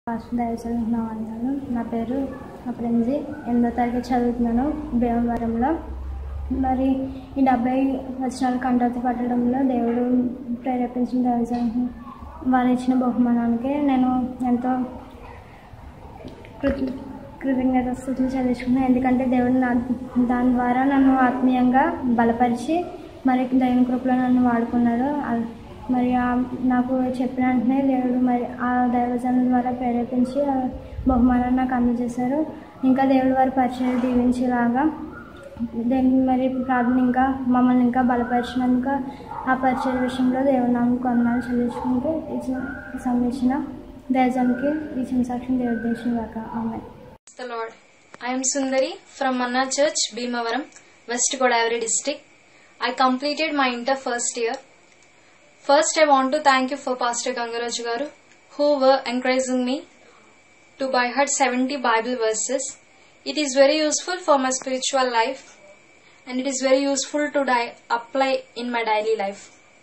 First దయచేస్తున్నాను అన్నాను నా పేరు అప్రెంజి ఎనిమిదో తరగతి చదువుతున్నాను భీమవరంలో మరి ఈ డెబ్బై వచనాలు కంటతి పట్టడంలో దేవుడు ప్రేరేపించిన దయచేసి వారు ఇచ్చిన బహుమానానికి నేను ఎంతో కృత కృతజ్ఞత స్థుతులు చెల్లించుకున్నాను ఎందుకంటే దేవుడు నా దాని ద్వారా నన్ను ఆత్మీయంగా బలపరిచి మరి దైవ కృపలో నన్ను వాడుకున్నాడు ఆ- మరి ఆ- నాకు చెప్పిన వెంటనే దేవుడు మరి ఆ దైవజనం ద్వారా ప్రేరేపించి ఆ బహుమానాన్ని నాకు అందజేశారు ఇంకా దేవుడు వారి పరిచయం దీవించేలాగా దేవుని మరి ప్రార్థన ఇంకా మమ్మల్ని ఇంకా బలపరిచినందుకు ఆ పరిచయ విషయంలో దేవుడు నాకు కొన్నాళ్ళు చెల్లించుకుంటూ ఇచ్చిన సంబంధించిన దయజానికి ఇచ్చిన సాక్ష్యం దేవుడు దేశం కాక ఆమె the Lord. I am Sundari from Manna Church, Bhimavaram, West Godavari district. I completed my inter first year. First, I want to thank you for Pastor Gangaraj garu, who were encouraging me to by heart 70 Bible verses. It is very useful for my spiritual life and it is very useful to di- apply in my daily life.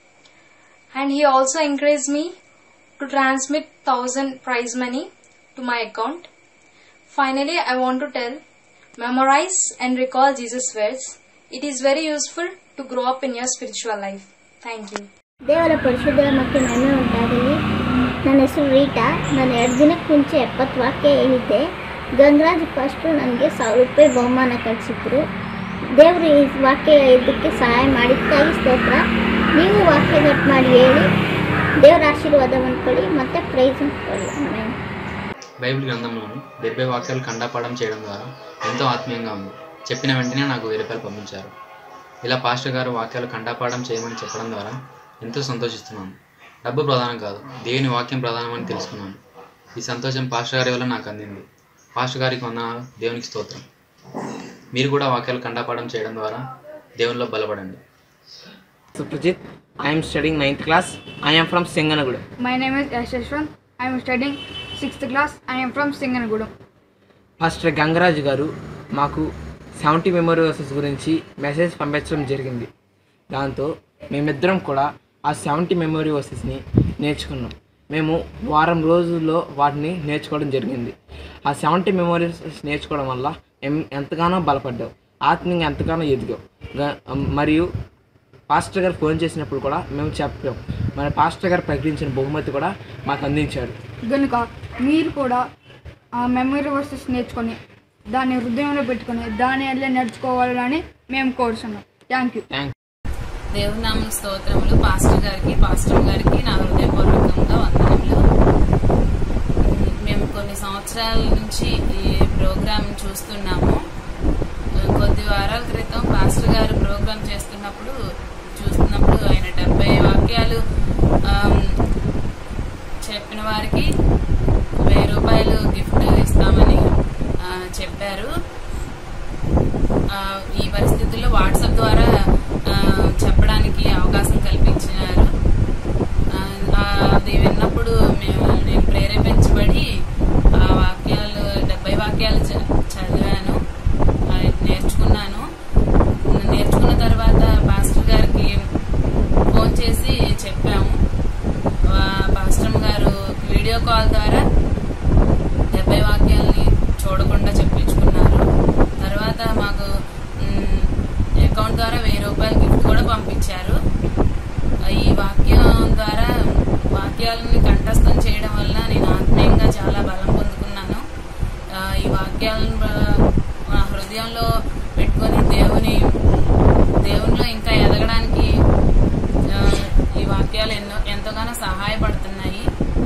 And he also encouraged me to transmit 1000 prize money to my account. Finally, I want to tell memorize and recall Jesus' words. It is very useful to grow up in your spiritual life. Thank you. ದೇವರ ಪರಿಶುದ್ಧ ಮತ್ತು ಮಹಿಮೆ ಉಂಟಾಗಲಿ ನನ್ನ ಹೆಸರು Rita ನಾನು ಎರಡು ದಿನಕ್ಕೆ ಮುಂಚೆ ಎಪ್ಪತ್ತು ವಾಕ್ಯ ಹೇಳಿದ್ದೆ ಗಂಗರಾಜ್ ಫಸ್ಟು ನನಗೆ ಸಾವಿರ ರೂಪಾಯಿ ಬಹುಮಾನ ಕಳಿಸಿದ್ರು ದೇವರು ಈ ವಾಕ್ಯ ಇದಕ್ಕೆ ಸಹಾಯ ಮಾಡಿದ್ದಕ್ಕಾಗಿ ಸ್ತೋತ್ರ ನೀವು ವಾಕ್ಯ ಕಟ್ ಮಾಡಿ ಹೇಳಿ ದೇವರ ಆಶೀರ್ವಾದ ಹೊಂದ್ಕೊಳ್ಳಿ ಮತ್ತು ಪ್ರೈಸ್ ಹೊಂದ್ಕೊಳ್ಳಿ ಆಮೇಲೆ బైబిల్ గ్రంథంలోను డెబ్బై వాక్యాలు ఖండాపాఠం చేయడం ద్వారా ఎంతో ఆత్మీయంగా ఉంది చెప్పిన వెంటనే నాకు వెయ్యి రూపాయలు పంపించారు ఇలా పాస్టర్ గారు వాక్యాలు ఖండాపాఠం చేయమని చెప్పడం ద్వారా ఎంతో సంతోషిస్తున్నాను డబ్బు ప్రధానం కాదు దేవుని వాక్యం ప్రధానమని తెలుసుకున్నాను ఈ సంతోషం పాస్టర్ గారి వల్ల నాకు అందింది పాస్టర్ గారికి వందనాలు దేవునికి స్తోత్రం మీరు కూడా వాక్యాలు ఖండాపాఠం చేయడం ద్వారా దేవునిలో బలపడండి Suprajit. I am studying 9th class. I am from Singanaguda. My name is Yashashwant. I am studying 6th class. I am from Singanagudam. Pastor Gangaraju garu మాకు సెవెంటీ మెమరీ వర్సెస్ గురించి మెసేజ్ పంపించడం జరిగింది దాంతో మేమిద్దరం కూడా ఆ సెవెంటీ మెమరీ వర్సెస్ని నేర్చుకున్నాం మేము వారం రోజుల్లో వాటిని నేర్చుకోవడం జరిగింది ఆ సెవెంటీ మెమరీస్ నేర్చుకోవడం వల్ల మేము ఎంతగానో బలపడ్డాం ఆత్మీయంగా ఎంతగానో ఎదిగాం గా- మరియు పాస్టర్ గారు ఫోన్ చేసినప్పుడు కూడా మేము చెప్పాం మన పాస్టర్ గారు ప్రకటించిన బహుమతి కూడా మాకు అందించారు కనుక మీరు కూడా ఆ మెమరీ వర్సెస్ నేర్చుకొని దాన్ని హృదయంలో పెట్టుకొని దాని వల్లే నడుచుకోవాలని మేము కోరుతున్నాం థ్యాంక్ యూ థ్యాంక్ దేవుని నామం స్తోత్రములు పాస్టర్ గారికి పాస్టర్ గారికి నా హృదయపూర్వకంగా వందనములు మేము కొన్ని సంవత్సరాల నుంచి ఈ ప్రోగ్రాం చూస్తున్నాము కొద్ది వారాల క్రితం పాస్టర్ గారు ప్రోగ్రాం చేస్తున్నప్పుడు చూస్తున్నప్పుడు ఆయన డెబ్బై వాక్యాలు ఆమ్, చెప్పిన వారికి వెయ్యి రూపాయలు గిఫ్ట్ ఇస్తామని ఆ, చెప్పారు ఆ, ఈ పరిస్థితుల్లో వాట్సాప్ ద్వారా ఆ, చెప్పడానికి అవకాశం కల్పించినారు ఆ, ఆ, అది విన్నప్పుడు మేము నేను ప్రేరేపించబడి ఆ వాక్యాలు డెబ్బై వాక్యాలు చ- చదివాను ఆ, నేర్చుకున్నాను నేర్చుకున్న తర్వాత పాస్టర్ గారికి ఫోన్ చేసి చెప్పాము ఆ, పాస్టర్ గారు వీడియో కాల్ ద్వారా డెబ్బై వాక్యాలని చూడకుండా చెప్పించుకున్నారు తర్వాత మాకు మ్, అకౌంట్ ద్వారా వెయ్యి రూపాయలు గిఫ్ట్ కూడా పంపించారు ఆ, ఈ వాక్యం ద్వారా వాక్యాలని కంఠస్థం చేయడం వల్ల నేను ఆత్మీయంగా చాలా బలం పొందుకున్నాను ఆ, ఈ వాక్యాలను బ- మా హృదయంలో పెట్టుకొని దేవుని దేవునిలో ఇంకా ఎదగడానికి ఆ, ఈ వాక్యాలు ఎన్నో ఎంతగానో సహాయపడుతున్నాయి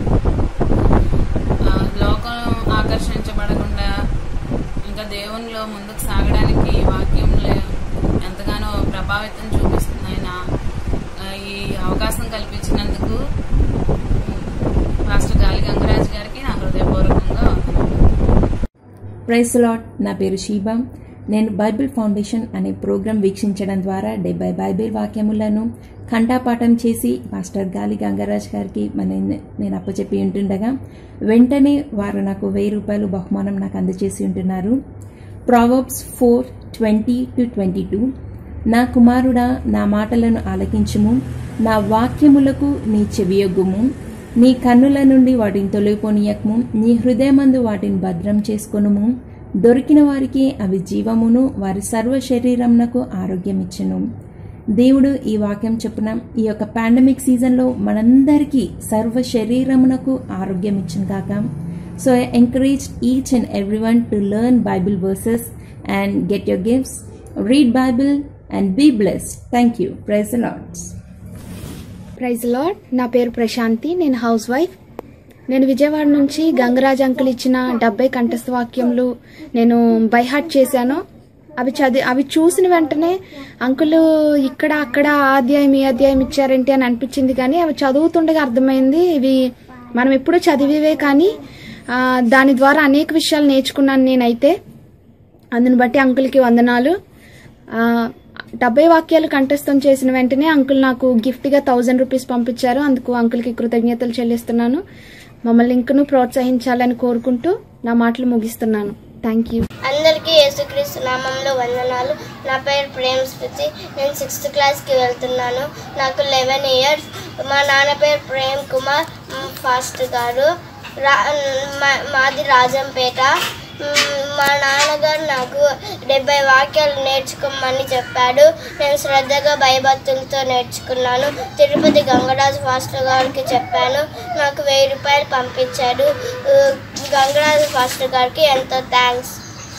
ఆ, లోకం ఆకర్షించబడకుండా ఇంకా దేవునిలో ముందుకు సాగడానికి ఈ వాక్యంలో ఎంతగానో ప్రభావితం చూపిస్తున్నాయి నా ఆ, ఈ అవకాశం కల్పించినందుకు పాస్టర్ గాలి గంగరాజు గారికి నా హృదయపూర్వకంగా వందనాలు. ప్రైస్ లాట్ నా పేరు షీబా నేను బైబిల్ ఫౌండేషన్ అనే ప్రోగ్రాం వీక్షించడం ద్వారా డెబ్బై బైబిల్ వాక్యములను ఖండాపాఠం చేసి మాస్టర్ గాలి గంగరాజ్ గారికి మన నేను అప్పచెప్పి ఉంటుండగా వెంటనే వారు నాకు వెయ్యి రూపాయలు బహుమానం నాకు అందజేసి ఉంటున్నారు proverbs four twenty to twenty two నా కుమారుడా నా మాటలను ఆలకించుము నా వాక్యములకు నీ చెవియొగ్గుము నీ కన్నుల నుండి వాటిని తొలగిపోనీయకము నీ హృదయమందు వాటిని భద్రం చేసుకొనుము దొరికిన వారికి అవి జీవమును వారి సర్వ శరీరమునకు ఆరోగ్యమిచ్చును దేవుడు ఈ వాక్యం చెప్పున ఈ యొక్క పాండమిక్ సీజన్లో మనందరికీ సర్వ శరీరమునకు ఆరోగ్యం ఇచ్చిన కాక so I encourage each and every one to learn Bible verses and get your gifts read Bible and be blessed thank you praise Lords praise Lord నా పేరు ప్రశాంతి నేను హౌస్ వైఫ్ నేను విజయవాడ నుంచి గంగరాజ్ అంకుల్ ఇచ్చిన డెబ్బై కంఠస్థ వాక్యములు నేను బైహార్ట్ చేశాను అవి చదివి అవి చూసిన వెంటనే అంకుల్ ఇక్కడ అక్కడ ఆ అధ్యాయం ఈ అధ్యాయం ఇచ్చారేంటి అని అనిపించింది కానీ అవి చదువుతుండగా అర్థమైంది ఇవి మనం ఎప్పుడూ చదివేవే కానీ ఆ, దాని ద్వారా అనేక విషయాలు నేర్చుకున్నాను నేనైతే అందుని బట్టి అంకుల్కి వందనాలు ఆ, డెబ్బై వాక్యాలు కంఠస్థం చేసిన వెంటనే అంకుల్ నాకు గిఫ్ట్గా థౌజండ్ రూపీస్ పంపించారు అందుకు అంకుల్కి కృతజ్ఞతలు చెల్లిస్తున్నాను మమ్మల్ని ఇంకనూ ప్రోత్సహించాలని కోరుకుంటూ నా మాటలు ముగిస్తున్నాను థ్యాంక్ యూ అందరికీ యేసుక్రీస్తు నామంలో వందనాలు నా పేరు ప్రేమ్ స్మృతి నేను సిక్స్త్ క్లాస్కి వెళ్తున్నాను నాకు లెవెన్ ఇయర్స్ మా నాన్న పేరు ప్రేమ్ కుమార్ మ్, ఫాస్ట్ గారు రా మా- మాది రాజంపేట మ్, మా నాన్నగారు నాకు డెబ్బై వాక్యాలు నేర్చుకోమని చెప్పాడు నేను శ్రద్ధగా భయభక్తులతో నేర్చుకున్నాను తిరుపతి గంగరాజు ఫాస్టర్ గారికి చెప్పాను నాకు వెయ్యి రూపాయలు పంపించాడు ఉ, గంగరాజు ఫాస్టర్ గారికి ఎంతో thanks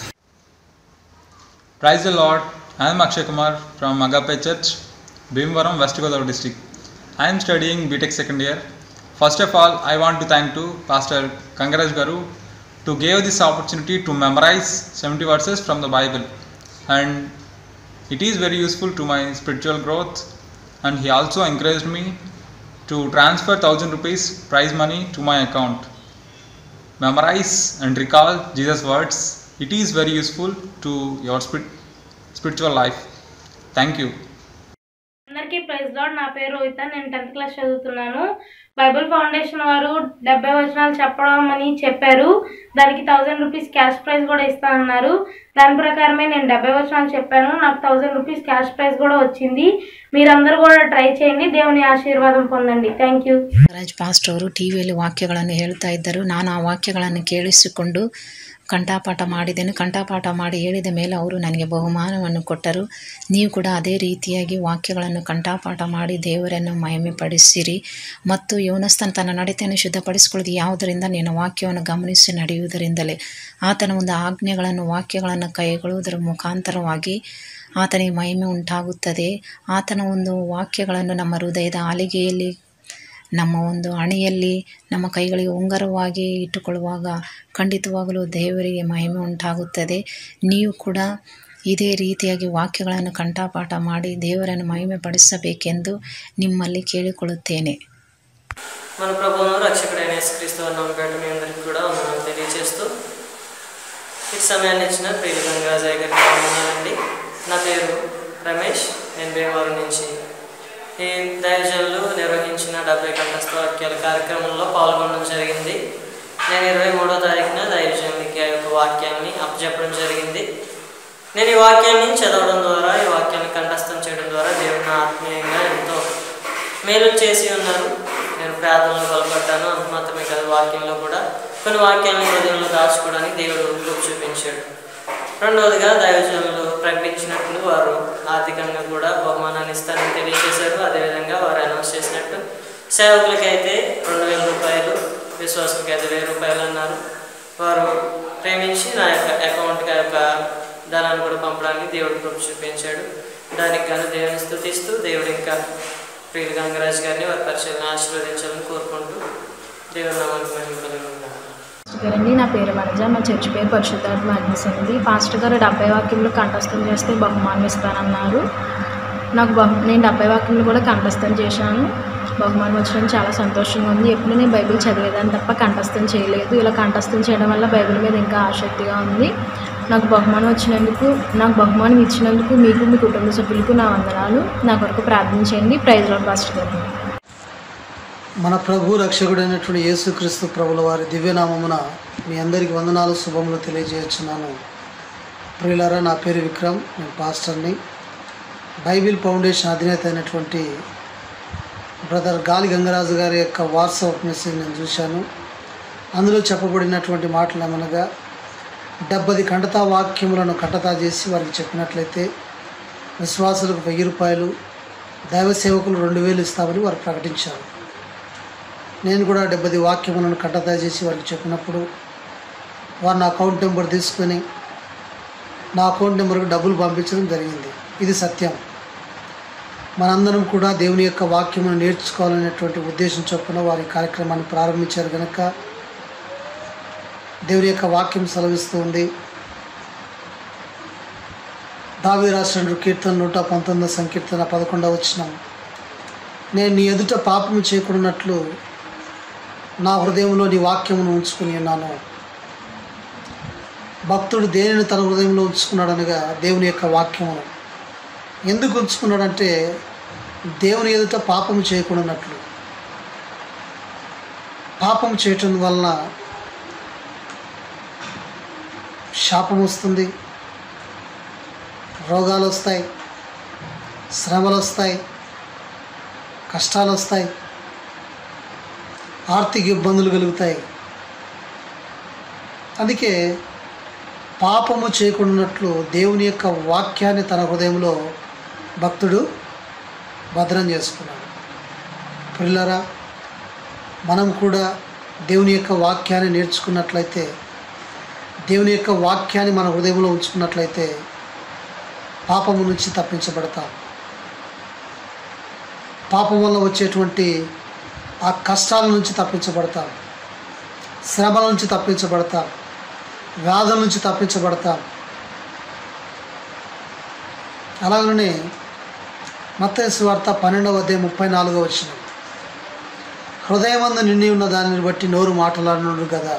Praise the Lord. I am Akshay Kumar from Agape Church, Bhimvaram, West Godavari district. I am studying BTech second year. First of all, I want to thank to Pastor Kangaraj Garu to give this opportunity to memorize 70 verses from the Bible. And it is very useful to my spiritual growth. And he also encouraged me to transfer 1000 rupees prize money to my account. Memorize and recall Jesus' words. It is very useful to your spirit, spiritual life. Thank you. అందరికీ praise Lord నా పేరు రోహిత నేను tenth class చదువుతున్నాను Bible foundation వారు డెబ్బై వచనాలు చెప్పడం అని చెప్పారు దానికి థౌజండ్ రూపీస్ క్యాష్ ప్రైజ్ కూడా ఇస్తానన్నారు దాని ప్రకారమే నేను డెబ్బై వచనాలు చెప్పాను నాకు థౌజండ్ రూపీస్ క్యాష్ ప్రైజ్ కూడా వచ్చింది మీరందరూ కూడా ట్రై చేయండి దేవుని ಆಶೀರ್ವಾದ పొందండి ಥ್ಯಾಂಕ್ ಯು ರಾಜ್ ಪಾಸ್ಟ್ ಅವರು ಟಿವಿಯಲ್ಲಿ ವಾಕ್ಯಗಳನ್ನು ಹೇಳ್ತಾ ಇದ್ದರು ನಾನು ಆ ವಾಕ್ಯಗಳನ್ನು ಕೇಳಿಸಿಕೊಂಡು ಕಂಠಪಾಠ ಮಾಡಿದ್ದೇನೆ ಕಂಠಪಾಠ ಮಾಡಿ ಹೇಳಿದ ಮೇಲೆ ಅವರು ನನಗೆ ಬಹುಮಾನವನ್ನು ಕೊಟ್ಟರು ನೀವು ಕೂಡ ಅದೇ ರೀತಿಯಾಗಿ ವಾಕ್ಯಗಳನ್ನು ಕಂಠಪಾಠ ಮಾಡಿ ದೇವರನ್ನು ಮಹಿಮೆ ಪಡಿಸಿರಿ ಮತ್ತು ಯೋನಸ್ತನ ತನ್ನ ನಡತೆಯನ್ನು ಶುದ್ಧಪಡಿಸಿಕೊಳ್ಳೋದು ಯಾವುದರಿಂದ ನಿನ್ನ ವಾಕ್ಯವನ್ನು ಗಮನಿಸಿ ನಡೆಯುವುದರಿಂದಲೇ ಆತನ ಒಂದು ಆಜ್ಞೆಗಳನ್ನು ವಾಕ್ಯಗಳನ್ನು ಕೈಗೊಳ್ಳುವುದರ ಮುಖಾಂತರವಾಗಿ ಆತನಿಗೆ ಮಹಿಮೆ ಉಂಟಾಗುತ್ತದೆ ಆತನ ಒಂದು ವಾಕ್ಯಗಳನ್ನು ನಮ್ಮ ಹೃದಯದ ಆಲಿಗೆಯಲ್ಲಿ ನಮ್ಮ ಒಂದು ಹಣೆಯಲ್ಲಿ ನಮ್ಮ ಕೈಗಳಿಗೆ ಉಂಗರವಾಗಿ ಇಟ್ಟುಕೊಳ್ಳುವಾಗ ಖಂಡಿತವಾಗಲೂ ದೇವರಿಗೆ ಮಹಿಮೆ ಉಂಟಾಗುತ್ತದೆ ನೀವು ಕೂಡ ಇದೇ ರೀತಿಯಾಗಿ ವಾಕ್ಯಗಳನ್ನು ಕಂಠಪಾಠ ಮಾಡಿ ದೇವರನ್ನು ಮಹಿಮೆ ಪಡಿಸಬೇಕೆಂದು ನಿಮ್ಮಲ್ಲಿ ಕೇಳಿಕೊಳ್ಳುತ್ತೇನೆ మన ప్రభువును రక్షకుడైన యేసుక్రీస్తు అన్న పేట మీ అందరికీ కూడా వందనాలు తెలియజేస్తూ ఈ సమయాన్ని ఇచ్చిన ప్రియ గంగాజయ్ గారికి వందనాలండి నా పేరు రమేష్ నేను భీమవరం నుంచి ఈ దైవజనులు నిర్వహించిన డెబ్బై కంఠస్థ వాక్యాల కార్యక్రమంలో పాల్గొనడం జరిగింది నేను ఇరవై మూడో తారీఖున దైవజనులకి ఆ యొక్క వాక్యాన్ని అప్పచెప్పడం జరిగింది నేను ఈ వాక్యాన్ని చదవడం ద్వారా ఈ వాక్యాన్ని కంఠస్థం చేయడం ద్వారా దేవుని ఆత్మీయంగా ఎంతో మేలు చేసి ఉన్నారు నేను ప్రార్థనలు బలపడ్డాను అంత మాత్రమే కాదు వాక్యంలో కూడా కొన్ని వాక్యాలను హృదయంలో దాచుకోవడానికి దేవుడు కృప చూపించాడు రెండవదిగా దైవజనులు ప్రకటించినట్లు వారు ఆర్థికంగా కూడా బహుమానాన్ని ఇస్తారని తెలియజేశారు అదేవిధంగా వారు అనౌన్స్ చేసినట్టు సేవకులకైతే రెండు వేల రూపాయలు విశ్వాసులకి ఐదు వేల రూపాయలు అన్నారు వారు ప్రేమించి నా యొక్క అకౌంట్కి ఆ యొక్క ధనాన్ని కూడా పంపడానికి దేవుడు కృప చూపించాడు దానికి గాను దేవుని స్థుతిస్తూ దేవుడు ఇంకా ప్రియులు గంగరాజ్ గారిని వారి పరిచయం ఆశీర్వదించాలని కోరుకుంటూ దేవుని నామానికి మహిమ కలుగును గాక. గారండి నా పేరు వనజ మా చర్చి పేరు పరిశుద్ధాత్మ అనిపిస్తుంది పాస్టర్ గారు డెబ్బై వాక్యంలో కంఠస్థం చేస్తే బహుమానం ఇస్తానన్నారు నాకు బహు నేను డెబ్బై వాక్యంలో కూడా కంఠస్థం చేశాను బహుమానం వచ్చడం చాలా సంతోషంగా ఉంది ఎప్పుడు నేను బైబిల్ చదివేదాన్ని తప్ప కంఠస్థం చేయలేదు ఇలా కంఠస్థం చేయడం వల్ల బైబిల్ మీద ఇంకా ఆసక్తిగా ఉంది నాకు బహుమానం వచ్చినందుకు నాకు బహుమానం ఇచ్చినందుకు మీకు మీ కుటుంబ సభ్యులకు నా వందనాలు నా కొరకు ప్రార్థించండి ప్రైజ్ లాడ్ పాస్టర్ గారు మన ప్రభు రక్షకుడైనటువంటి యేసుక్రీస్తు ప్రభుల వారి దివ్యనామమున మీ అందరికీ వందనాలు శుభములు తెలియజేస్తున్నాను ప్రియులారా నా పేరు విక్రమ్ నేను పాస్టర్ని బైబిల్ ఫౌండేషన్ అధినేత అయినటువంటి బ్రదర్ గాలి గంగరాజు గారి యొక్క వాట్సాప్ మెసేజ్ నేను చూశాను అందులో చెప్పబడినటువంటి మాటలు ఏమనగా డెబ్బది కంటతా వాక్యములను కంటతా చేసి వారికి చెప్పినట్లయితే విశ్వాసులకు వెయ్యి రూపాయలు దైవ సేవకులు రెండు వేలు ఇస్తామని వారు ప్రకటించారు నేను కూడా డెబ్బది వాక్యములను కంటతా చేసి వారికి చెప్పినప్పుడు వారు నా అకౌంట్ నెంబర్ తీసుకొని నా అకౌంట్ నెంబర్కి డబ్బులు పంపించడం జరిగింది ఇది సత్యం మనందరం కూడా దేవుని యొక్క వాక్యమును నేర్చుకోవాలనేటువంటి ఉద్దేశం చొప్పున వారి కార్యక్రమాన్ని ప్రారంభించారు కనుక దేవుని యొక్క వాక్యం సెలవిస్తూ ఉంది దావి రాష్ట్ర కీర్తన నూట పంతొమ్మిదో సంకీర్తన పదకొండవ వచ్చిన నేను నీ ఎదుట పాపము చేయకున్నట్లు నా హృదయంలో నీ వాక్యమును ఉంచుకుని ఉన్నాను భక్తుడు దేనిని తన హృదయంలో ఉంచుకున్నాడనగా దేవుని యొక్క వాక్యమును ఎందుకు ఉంచుకున్నాడంటే దేవుని ఎదుట పాపము చేయకుండానట్లు పాపం చేయటం వలన శాపం వస్తుంది రోగాలు వస్తాయి శ్రమలు వస్తాయి కష్టాలు వస్తాయి ఆర్థిక ఇబ్బందులు కలుగుతాయి అందుకే పాపము చేయకుండానట్లు దేవుని యొక్క వాక్యాన్ని తన హృదయంలో భక్తుడు భద్రం చేసుకున్నాడు పిల్లరా మనం కూడా దేవుని యొక్క వాక్యాన్ని నేర్చుకున్నట్లయితే దేవుని యొక్క వాక్యాన్ని మన హృదయంలో ఉంచుకున్నట్లయితే పాపము నుంచి తప్పించబడతాం పాపం వల్ల వచ్చేటువంటి ఆ కష్టాల నుంచి తప్పించబడతాం శ్రమల నుంచి తప్పించబడతాం వ్యాధుల నుంచి తప్పించబడతాం అలాగనే మత్తయి వార్త పన్నెండవ అధ్యాయం ముప్పై నాలుగో వచ్చిన హృదయమందు నిండి ఉన్న దానిని బట్టి నోరు మాట్లాడనుడు కదా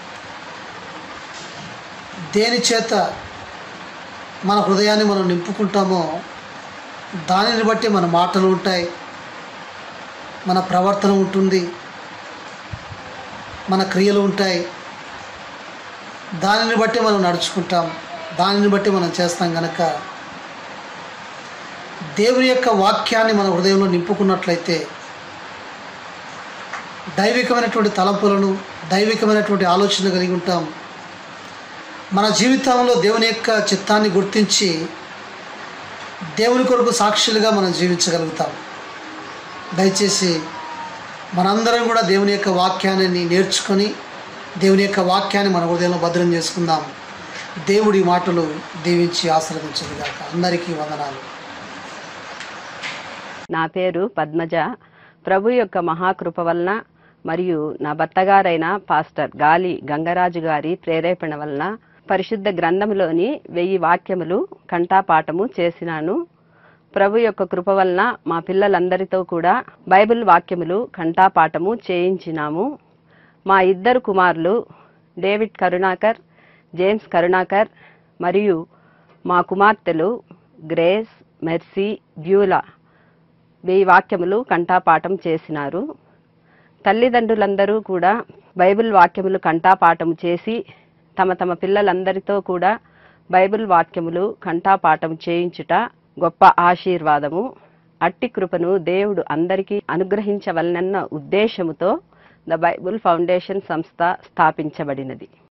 దేని చేత మన హృదయాన్ని మనం నింపుకుంటామో దానిని బట్టి మన మాటలు ఉంటాయి మన ప్రవర్తన ఉంటుంది మన క్రియలు ఉంటాయి దానిని బట్టి మనం నడుచుకుంటాం దానిని బట్టి మనం చేస్తాం కనుక దేవుని యొక్క వాక్యాన్ని మన హృదయంలో నింపుకున్నట్లయితే దైవికమైనటువంటి తలంపులను దైవికమైనటువంటి ఆలోచన కలిగి ఉంటాం మన జీవితంలో దేవుని యొక్క చిత్తాన్ని గుర్తించి దేవుని కొరకు సాక్షులుగా మనం జీవించగలుగుతాం దయచేసి మనందరం కూడా దేవుని యొక్క వాక్యాన్ని నేర్చుకొని దేవుని యొక్క వాక్యాన్ని మన హృదయంలో భద్రం చేసుకుందాం దేవుడి మాటలు దీవించి ఆశీర్వదించదుగాక అందరికీ వందనాలు నా పేరు పద్మజ ప్రభు యొక్క మహాకృప వలన మరియు నా భర్తగారైన పాస్టర్ గాలి గంగరాజు గారి ప్రేరేపణ వలన పరిశుద్ధ గ్రంథములోని వెయ్యి వాక్యములు కంఠాపాఠము చేసినాను ప్రభు యొక్క కృప వలన మా పిల్లలందరితో కూడా బైబిల్ వాక్యములు కంఠాపాఠము చేయించినాము మా ఇద్దరు కుమారులు డేవిడ్ కరుణాకర్ జేమ్స్ కరుణాకర్ మరియు మా కుమార్తెలు గ్రేస్ మెర్సీ బ్యూలా వెయ్యి వాక్యములు కంఠాపాఠం చేసినారు తల్లిదండ్రులందరూ కూడా బైబిల్ వాక్యములు కంఠాపాఠం చేసి తమ తమ పిల్లలందరితో కూడా బైబిల్ వాక్యములు కంఠాపాఠం చేయించుట గొప్ప ఆశీర్వాదము అట్టి కృపను దేవుడు అందరికీ అనుగ్రహించవలనన్న ఉద్దేశముతో ద బైబుల్ ఫౌండేషన్ సంస్థ స్థాపించబడినది